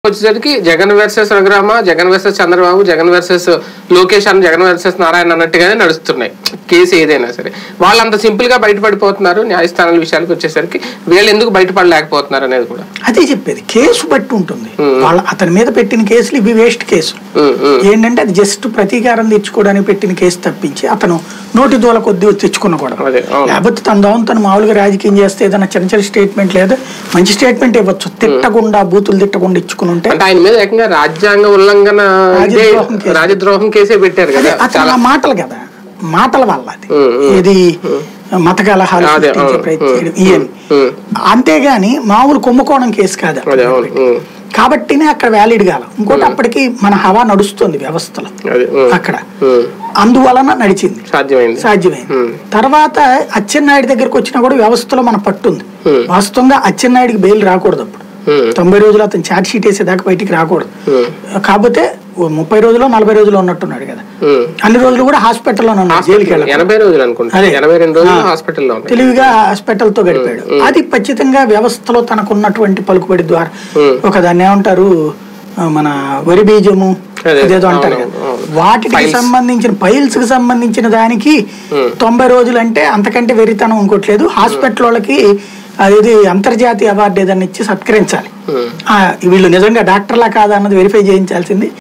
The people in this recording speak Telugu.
వచ్చేసరికి Jagan versus Raghurama Jagan versus Chandrababu Jagan versus Lokesh అని జగన్ వర్సెస్ నారాయణ అన్నట్టుగానే నడుస్తున్నాయి కేసు ఏదైనా సరే వాళ్ళు అంత సింపుల్ గా బయటపడిపోతున్నారు న్యాయస్థానాల విషయానికి వచ్చేసరికి వీళ్ళు ఎందుకు బయటపడలేకపోతున్నారు అనేది కూడా అదే చెప్పేది కేసు బట్టి ఉంటుంది వాళ్ళ అతని మీద పెట్టిన కేసులు ఇవి వేస్ట్ కేసు ఉమ్, ఉమ్, ఏంటంటే అది జస్ట్ ప్రతీకారం తెచ్చుకోవడానికి పెట్టిన కేసు తప్పించి అతను నోటి దూల కొద్ది తెచ్చుకున్న కూడా అదే, అవును. లేకపోతే తన దోమ తను మామూలుగా రాజకీయం చేస్తే ఏదైనా చిన్న చిన్న స్టేట్మెంట్ లేదా మంచి స్టేట్మెంట్ ఇవ్వచ్చు తిట్టకుండా బూతులు తిట్టకుండా ఇచ్చుకుని ఉంటే అంటే ఆయన మీద ఏకంగా రాజ్యాంగ ఉల్లంఘన ఇదే రాజద్రోహం కేసు. రాజద్రోహం కేసే పెట్టారు అదే కదా అతను ఆ మాటలు కదా మాటల వల్ల అది ఉమ్, ఉమ్. ఇది మత కలహాలు అదే, సృష్టించే అవును. ప్రయత్నం ఉమ్, చేయడం ఇవన్నీ ఉమ్. అంతేగాని మామూలు కుంభకోణం కేసు కాదు అదే అవును ఉమ్, కాబట్టినే అక్కడ వ్యాలిడ్ కాలం ఇంకోటి అప్పటికి మన హవా నడుస్తుంది వ్యవస్థలో అదే ఉమ్, అక్కడ ఉమ్, అందువలన నడిచింది సాధ్యమైంది సాధ్యమైంది ఉమ్. తర్వాత అచ్చెన్నాయుడు దగ్గరకు వచ్చినా కూడా వ్యవస్థలో మన పట్టుంది Hmm. వాస్తవంగా అచ్చెన్నాయుడికి బెయిల్ రాకూడదు అప్పుడు ఉమ్, తొంభై రోజులు అతను ఛార్జ్ షీట్ వేసేదాకా బయటికి రాకూడదు ఉమ్, కాకపోతే ఓ ముప్పై రోజులు నలభై రోజులు ఉన్నట్టున్నాడు కదా ఉమ్. అన్ని రోజులు కూడా హాస్పిటల్లో ఉన్నాడు జైలుకి వెళ్ళాలి ఎనభై రోజులు అనుకుంటా అదే. ఎనభై రెండు రోజులు ఆ. హాస్పిటల్లో ఉన్నాయి తెలివిగా హాస్పిటల్ తో గడిపాడు అది ఖచ్చితంగా వ్యవస్థలో తనకున్నటువంటి పలుకుబడి ద్వారా Hmm. ఒక దాన్ని ఏమంటారు ఆ, మన వరి బీజము అదే, అదేదో అంటారు అవును, కదా. అవును. వాటికి Piles. సంబంధించిన పైల్స్ కి సంబంధించిన దానికి తొంభై రోజులు అంటే అంతకంటే వెరితనం ఇంకోట్లేదు హాస్పిటల్ వాళ్ళకి అది అంతర్జాతీయ అవార్డు ఏదైనా ఇచ్చి సత్కరించాలి ఉమ్. ఆ, వీళ్ళు నిజంగా డాక్టర్లా కాదా అన్నది వెరిఫై చేయించాల్సింది